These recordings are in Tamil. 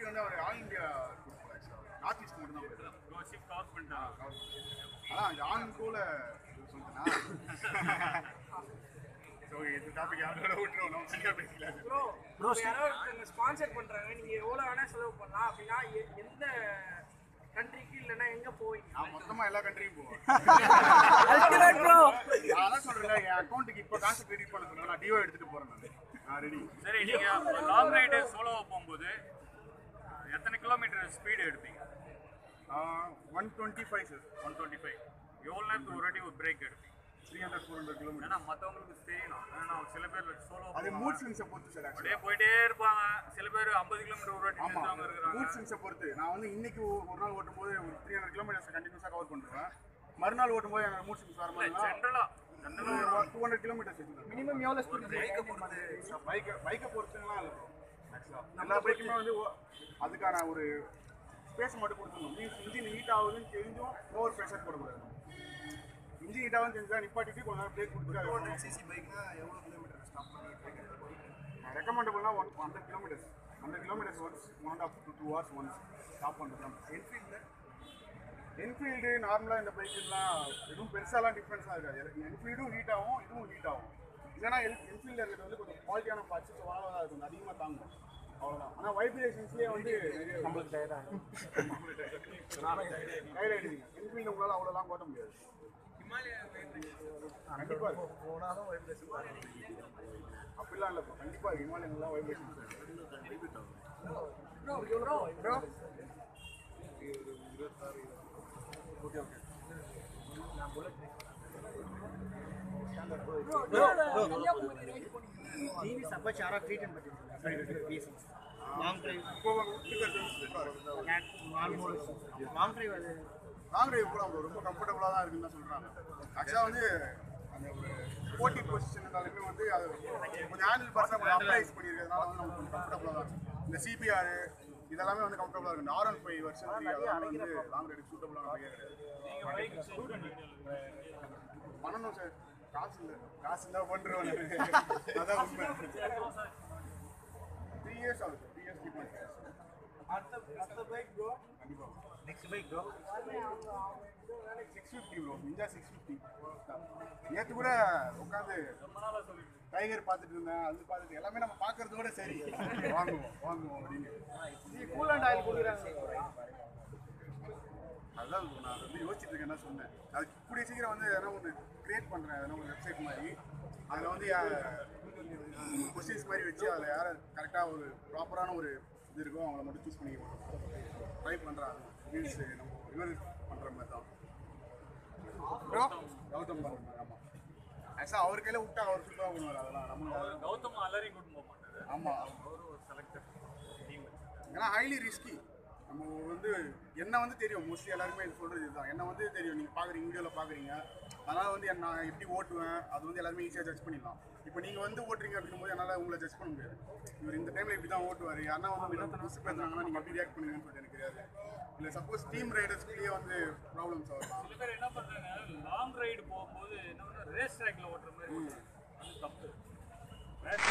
பைக் வந்து அவர் ஆல் இந்தியா நார்த் ஈஸ்ட் மட்டும் தான் போயிருக்காரு. ப்ரோ ஷிஃப்ட் ஆஃப் பண்ணிட்டாங்க அதான் இது ஆன் கூட சொல்லிட்டேன்னா ஸோ இந்த டாபிக் யாரோட விட்டுருவோம் நம்ம சரியா பேசலாம் ப்ரோ ப்ரோ யாராவது ஒருத்தவங்க ஸ்பான்சர் பண்றாங்க நீங்க எவ்வளவு வேணா செலவு பண்ணலாம் அப்படின்னா எ- எந்த கண்ட்ரிக்கு இல்லைன்னா எங்க போவீங்க நான் மொத்தமா எல்லா கண்ட்ரியும் போவேன் Ultimate bro. நான் அதான் சொல்றேன் என் அக்கௌண்ட்டுக்கு இப்போ காசு கிரெடிட் பண்ண சொல்லுங்க நான் டிஓ எடுத்துட்டு போறேன் நான் நான் ரெடி சரி நீங்க லாங் ரைடு சோலோவா போகும்போது எத்தனை கிலோமீட்டர் ஸ்பீடு எடுப்பீங்க one twenty five sir one twenty five எவ்வளோ நேரத்துக்கு ஒரு வாட்டி ஒரு பிரேக் எடுப்பீங்க three hundred four hundred kilometre ஏன்னா மற்றவங்களுக்கு தெரியணும் ஏன்னா சில பேர் சோலோ அது மூட் ஸ்விங்ஸை பொறுத்து சார் அப்படியே ஆக்சுவலாக போயிட்டே இருப்பாங்க சில பேர் ஐம்பது கிலோமீட்டர் ஒரு வாட்டி ஆமா நிறுத்தவங்க இருக்கிறாங்க மூட் ஸ்விங்ஸை பொறுத்து நான் வந்து இன்னைக்கு ஒரு ஒரு நாள் ஓட்டும் போது ஒரு த்ரீ ஹண்ட்ரட் கிலோமீட்டர்ஸ் கண்டினியூஸாக கவர் பண்ணுவேன் மறுநாள் ஓட்டும் போது எனக்கு மூட் ஸ்விங்ஸ் வர மாதிரி ஜென்ரலா ஜென்ரலா டூ ஹண்ட்ரட் கிலோமீட்டர்ஸ் மினிமம் எவ்வளவு ஸ்பீட் பைக்கை பைக்கை பொறுத்துலாம் இல்லை ஆக்சுவலாக எல்லா பைக்குமே வந்து ஓ- அதுக்கான ஒரு ஸ்பேஸ் மட்டும் கொடுத்துருணும் மீன்ஸ் இன்ஜின் ஹீட் ஆகுதுன்னு தெரிஞ்சும் ஓவர் ப்ரெஷர் போடக்கூடாது இன்ஜின் ஹீட் ஆகுதுன்னு தெரிஞ்சா நிப்பாட்டிட்டு கொஞ்ச நேரம் பிரேக் கொடுத்துட்டு சிசி பைக்னா எவ்வளோ கிலோமீட்டர் ஸ்டாப் பண்ணி ரெக்கமெண்டபுள்னா one hundred kilometres hundred kilometres once one and half to two hours once stop பண்ணுறது என்ஃபீல்டில் என்ஃபீல்டு நார்மலாக இந்த பைக்குலாம் எதுவும் பெருசாலாம் டிஃப்ரென்ஸ்லாம் இருக்காது என்ஃபீல்டும் ஹீட் ஆகும் இதுவும் ஹீட் ஆகும் இல்லைனா என் என்ஃபீல்டில் இருக்கிறது வந்து கொஞ்சம் குவாலிட்டியான பார்ட்ஸ் ஸோ அதனால தான் அது கொஞ்சம் அதிகமாக தாங்கும் அவ்வளோதான் ஆனால் வைப்ரேஷன்ஸ்லேயே வந்து நிறைய நம்மளுக்கு கையில் அடிங்க என்ஃபீல்டு உங்களால் அவ்வளோலாம் ஓட்ட முடியாது கண்டிப்பாக இருக்கும் போனாலும் வைப்ரேஷன் அப்படிலாம் இல்லை கண்டிப்பாக ஹிமாலயன்லாம் வைப்ரேஷன் ஓகே ஓகே ஜிவி சப்போஸ் யாரோ ட்ரீட்மெண்ட் பண்ணிருக்காங்க லாங் ட்ரைவ் இப்போ விட்டுக்கிறது ஆல்மோஸ்ட் லாங் ட்ரைவ் அது லாங் டிரைவ் போகலாம் bro. ரொம்ப கம்ஃபர்டபுளாக தான் இருக்குன்னு தான் சொல்கிறாங்க ஆக்சுவலாக வந்து அந்த ஒரு போட்டி பொசிஷன் இருந்தாலுமே வந்து அது கொஞ்சம் ஹேண்டில் பர்சன் கொஞ்சம் அப்ளைஸ் பண்ணியிருக்கிறதுனால வந்து நமக்கு கொஞ்சம் கம்ஃபர்டபுளாக தான் இருக்கும் இந்த சிபிஆர் இதெல்லாமே வந்து கம்ஃபர்டபுளாக இருக்கும் இந்த R one five version three அதெல்லாம் வந்து லாங் ரைடு சூட்டபுளான பையன் கிடையாது பண்ணணும் சார் காசு இல்லை காசு இருந்தால் பண்ணுறோம் அதான் உண்மை த்ரீ இயர்ஸ் ஆகுது த்ரீ இயர்ஸ் கீப் பண்ணுறேன் அடுத்த பைக் ப்ரோ கண்டிப்பாக next bike bro six fifty bro Ninja six fifty நேற்று கூட உட்காந்து டைகர் பார்த்துட்டு இருந்தேன் அது பார்த்துட்டு எல்லாமே நம்ம பார்க்கறதோட சரி வாங்குவோம் வாங்குவோம் அப்படின்னு கூலண்ட் ஆயில் கொடுக்குறாங்க அதுதான் bro, நான் வந்து யோசிச்சுட்டு இருக்கேன் என்ன சொன்னேன் அதுக்கு கூடிய சீக்கிரம் வந்து எதனா ஒன்று கிரியேட் பண்ணுறேன் எதனா ஒரு வெப்சைட் மாதிரி அதில் வந்து கொஸ்டின்ஸ் மாதிரி வச்சு அதில் யாரை கரெக்டாக ஒரு ப்ராப்பரான ஒரு இது இருக்கோ அவங்கள மட்டும் சூஸ் பண்ணி ட்ரை பண்ணுறாங்க ரீல்ஸ் நம்ம இவர் பண்ணுற மாதிரி தான் ப்ரோ கௌதம் பண்ணுற மாதிரி ஆமாம் ஆக்சுவலாக அவர் கையில் விட்டா அவர் சூப்பராக பண்ணுவார் அதெல்லாம் நம்ம கௌதம் அலறி கூட்டு போக மாட்டாரு ஆமாம் அவரு ஒரு செலக்டட் டீம் ஏன்னா ஹைலி ரிஸ்கி நம்ம வந்து என்ன வந்து தெரியும் மோஸ்ட்லி எல்லாருமே இது சொல்கிறது இதுதான் என்ன வந்து தெரியும் நீங்கள் பார்க்குறீங்க வீடியோவில் பார்க்குறீங்க அதனால் வந்து என்ன நான் எப்படி ஓட்டுவேன் அது வந்து எல்லாருமே ஈஸியாக ஜட்ஜ் பண்ணிடலாம் இப்போ நீங்கள் வந்து ஓட்டுறீங்க அப்படின்னும் போது என்னால் உங்களை ஜட்ஜ் பண்ண முடியாது இவர் இந்த டைமில் இப்படி தான் ஓட்டுவார் யாருன்னா வந்து இன்னொருத்தர் புதுசு பேசுனாங்கன்னா நீங்கள் எப்படி ரியாக்ட் பண்ணுவீங்கன்னு சொல்லிட்டு எனக்கு தெரியாது இல்லை சப்போஸ் டீம் ரைடர்ஸ்க்குள்ளேயே வந்து ப்ராப்ளம்ஸ் வரலாம் சில பேர் என்ன பண்றாங்க லாங் ரைடு போகும்போது என்ன பண்ணா ரேஸ் ட்ராக்ல ஓட்டுற மாதிரி ஓட்டுறாங்க. அது தப்பு ரேஸ்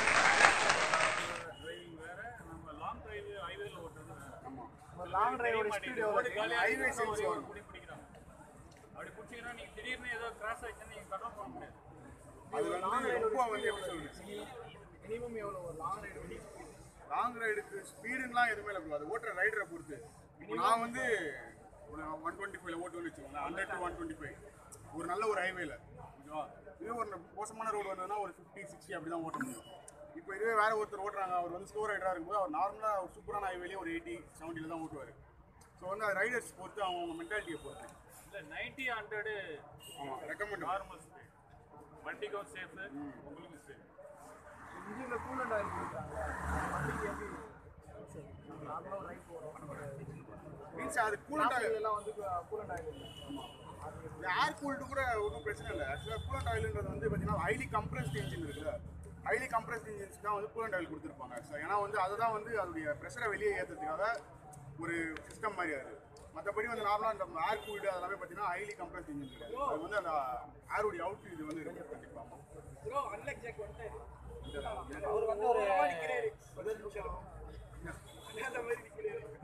டிரைவிங் வேற நம்ம லாங் டிரைவ் ஹைவேல ஓட்டுறது வேற ஆமாம் லாங் டிரைவோட ஸ்பீட் எவ்வளவு Highway sense வரும். குடி பிடிக்கிறாங்க அப்படி பிடிச்சிங்கன்னா நீங்க திடீர்னு ஏதோ கிராஸ் ஆயிடுச்சுன்னா நீங்க கண்ட்ரோல் பண்ண முடியாது அது வந்து ரொம்ப வந்து எப்படி சொல்றது மினிமம் எவ்வளவு ஒரு லாங் ரைடு லாங் ரைடுக்கு ஸ்பீடுலாம் எதுவுமே இல்லை bro. அது ஓட்டுற ரைடரை பொறுத்து இப்போ நான் வந்து ஒரு ஒன் டுவெண்ட்டி ஃபைவ்ல ஓட்டுவேன்னு வச்சுக்கோங்க hundred to one twenty five ஒரு நல்ல ஒரு ஹைவேல ஓகேவா இதே ஒரு மோசமான ரோடு வந்ததுன்னா ஒரு ஃபிஃப்டி சிக்ஸ்டி அப்படி தான் ஓட்ட முடியும் இப்போ இதுவே வேற ஒருத்தர் ஓட்டுறாங்க அவர் வந்து ஸ்லோ ரைடராக இருக்கும்போது அவர் நார்மலாக ஒரு சூப்பரான ஹைவேலேயே ஒரு எயிட்டி செவன்ட்டியில் தான் ஓட்டுவார் ஸோ வந்து அது ரைடர்ஸ் பொறுத்து அவங்க மென்டாலிட்டியை பொறுத்து இல்ல நைன்டி ஹண்ட்ரடு ஆமாம் ரெக்கமெண்ட் நார்மல் ஸ்பீட் வண்டிக்கும் சேஃப் உங்களுக்கும் சேஃப் இன்ஜினில் கூலண்ட் ஆயில் கொடுக்குறாங்க வண்டிக்கு எப்படி சரி நார்மலாக ஒரு ரைட் போகிறோம் மீன்ஸ் அது கூலண்ட் இதெல்லாம் வந்து கூலண்ட் ஆயில் இல்லை இந்த ஏர் கூல்டு கூட ஒன்றும் பிரச்சனை இல்லை ஆக்சுவலாக கூலண்ட் ஆயிலுன்றது வந்து பார்த்தீங்கன்னா ஹைலி கம்ப்ரஸ்ட் இன்ஜின் இருக்குல்ல ஹைலி கம்ப்ரஸ்ட் இன்ஜின்ஸ் தான் வந்து கூலண்ட் ஆயில் கொடுத்துருப்பாங்க ஆக்சுவலாக ஏன்னா வந்து அதுதான் வந்து அதோடைய ப்ரெஷரை வெளியே ஏற்றுறதுக்காக ஒரு சிஸ்டம் மாதிரி அது மற்றபடி வந்து நார்மலாக இந்த ஏர் கூல்டு அதெல்லாமே பார்த்தீங்கன்னா ஹைலி கம்ப்ரஸ்ட் இன்ஜின் கிடையாது அது வந்து அந்த ஏருடைய அவுட் இது வந்து இருக்கு கண்டிப்பாக ப்ரோ அன்லக் ஜாக் வந்துட்டாரு இந்த அவர் வந்து ஒரு நிற்கிறாரு பதினஞ்சு நிமிஷம் அந்த மாதிரி நிற்கிறாரு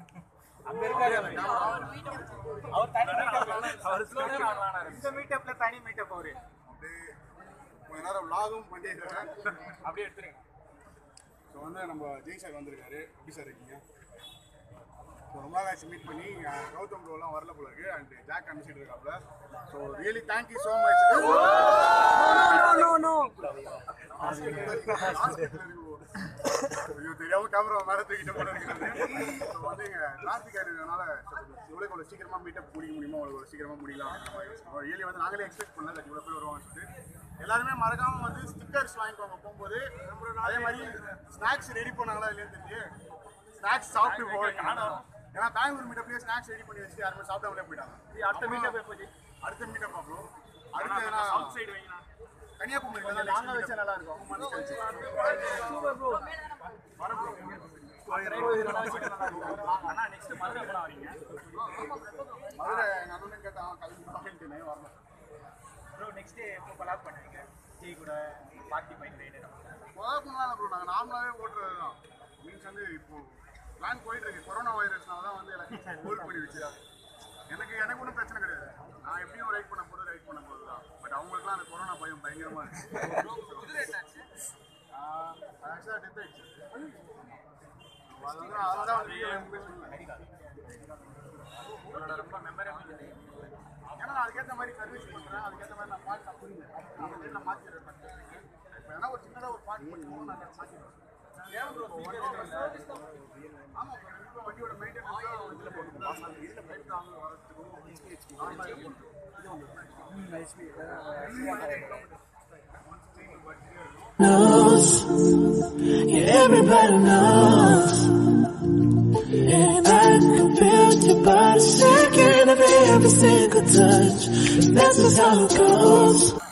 அவர் தனி மீட்டப் அவர் ஸ்லோகன் ஆடுறாரு இந்த மீட்டப்ல தனி மீட்டப் அவரு அப்படியே கொஞ்ச நேரம் vlog-ம் பண்ணிட்டே இருக்கிறேன் அப்படியே எடுத்துருங்க ஸோ வந்து நம்ம ஜெய் சார் வந்திருக்காரு எப்படி சார் இருக்கீங்க ஸோ ரொம்ப நாள் ஆச்சு மீட் பண்ணி அஹ், கௌதம் ப்ரோலாம் வரல போல இருக்கு அண்ட் ஜாக் அனுப்பிச்சிட்டு இருக்காப்ல so really thank you so much ஐயோ தெரியாம கேமரா மேலே தூக்கிட்டு போல இருக்கிறது ஸோ வந்து இங்கே டிராஃபிக் ஆயிருந்ததுனால இவ்வளோ இவ்வளோ சீக்கிரமா மீட்டப் முடிக்க முடியுமோ அவ்வளோ சீக்கிரமா முடியலாம் ரியலி வந்து நாங்களே எக்ஸ்பெக்ட் பண்ணல that இவ்வளோ பேர் வருவாங்கன்னு சொல்லிட்டு எல்லாருமே மறக்காம வந்து ஸ்டிக்கர்ஸ் வாங்கிக்கோங்க போகும்போது அதே மாதிரி ஸ்நாக்ஸ் ரெடி பண்ணாங்களா இல்லையான்னு தெரியல ஸ்நாக்ஸ் சாப்பிட்டு போய் காணும் ஏன்னா பெங்களூர் மீட்டப்லேயே ஸ்நாக்ஸ் ரெடி பண்ணி வச்சுட்டு யாருமே சாப்பிடாமலே போயிட்டாங்க அடுத்த மீட்டப் எப்போ அடுத்த மீட்டப் அப்புறம் அடுத்து எதனா சவுத் சைடு வைங்களா கன்னியாகுமரி தான் நாங்க வச்சா நல்லா இருக்கும் அண்ணா நெக்ஸ்ட் மதுரை எப்போ வரீங்க மதுரை எங்கள் அண்ணன் கேட்டான் கல்வி அப்படின்ட்டு வரணும் ப்ரோ நெக்ஸ்ட் டே எப்போ கொலாப் பண்ணுவீங்க ஜெய் கூட பார்ட்டி பைக் ரைடு கொலாப் பண்ணலாம் ப்ரோ நாங்கள் நார்மலாகவே ஓட்டுறது தான் மீன்ஸ் வந்து இப்போ பிளான் போயிட்டு இருக்கு கொரோனா வைரஸ்னால தான் வந்து எனக்கு ஹோல்ட் பண்ணி வச்சுருக்காங்க எனக்கு எனக்கு ஒன்றும் பிரச்சனை கிடையாது நான் எப்படியும் ரைட் பண்ண போது ரைட் பண்ண போது தான் பட் அவங்களுக்குலாம் அந்த கொரோனா பயம் பயங்கரமாக இருக்கு ஆக்சுவலாக டெத் ஆயிடுச்சு அது வந்து அதான் வந்து எதுவுமே சொல்லல உங்களோட ரொம்ப மெமரபிள் ஏன்னா நான் அதுக்கேற்ற மாதிரி சர்வீஸ் பண்ணுறேன் அதுக்கேற்ற மாதிரி நான் பாட்டு புரியுது நான் மாற்றிடுறேன் இப்போ ஏன்னா ஒரு சின்னதாக ஒரு பாட்டு பண்ணுவோம் நான் மாற்றிடுவேன் ஆமாம் இப்போ வண்டியோட மெயின்டெனன்ஸ் இதில் போட்டுக்கலாம் இதில் பைப் வாங்க வரதுக்கும் knows. Yeah, everybody knows. And I can feel your body shaking every, every single touch. That's just how it goes.